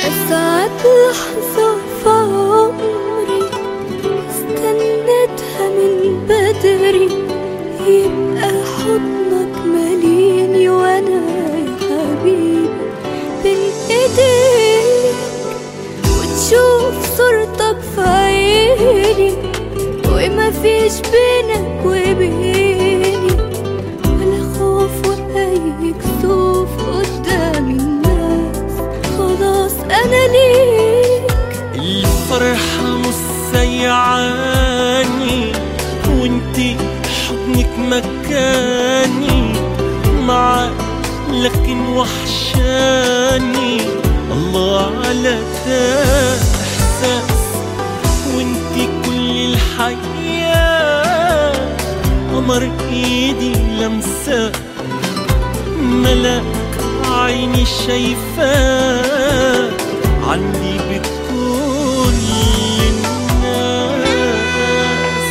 أسعد لحظة في عمري استنيتها من بدري يبقى حضنك ماليني وأنا يا حبيبي بين إيديك وتشوف صورتك في عيني ومفيش بينك وبيني ولا خوف ولا أي كسوف قدام الناس خلاص أنا ليك الفرحة مسيعاني وانتي حضنك مكاني معاك لكن وحشاني الله على ده احساس وانتي كل الحياة قمر ايدي لمسة ملاك عيني شايفاه عندي بكل الناس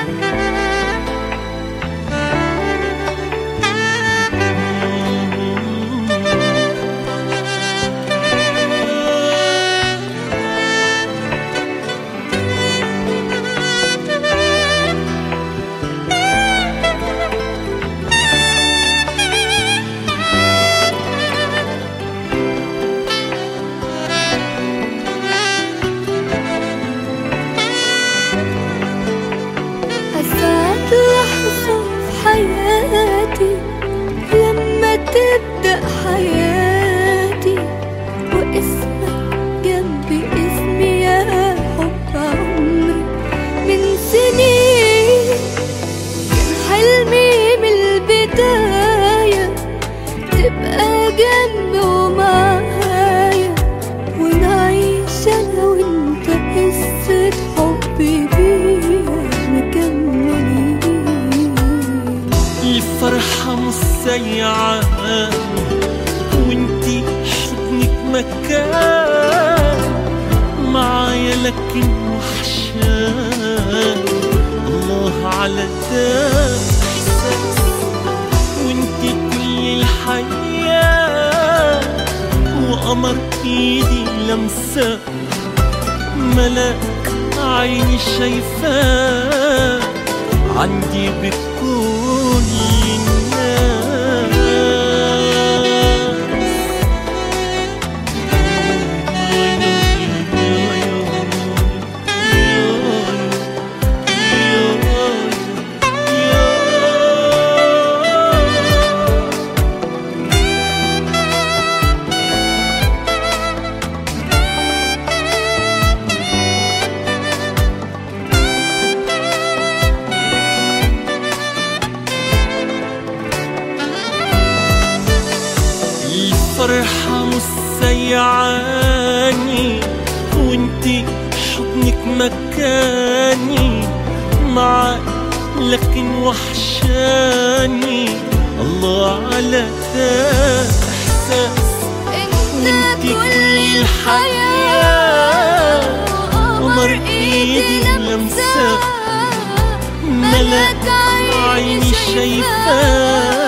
أسعد لحظة في حياتي لما تبدأ حياتي واسمك جنب اسمي يا حب عمري من سنين كان حلمي من البداية تبقى جنبي ومعايا ونعيش أنا وأنت قصة حب بيها مكملين الفرحة مسيعة وانتي حضنك مكان معايا لكن وحشان الله على ده احساس وانتي كل الحياة وقمر ايدي لمسة ملاك عيني شايفاه عندي بكل الناس الفرحة مسيعاني وانتي حضنك مكاني معاك لكن وحشاني الله على ده احساس انت وانتي كل كل الحياة الحياة قمر ايدي لمسة ملاك عيني شايفاه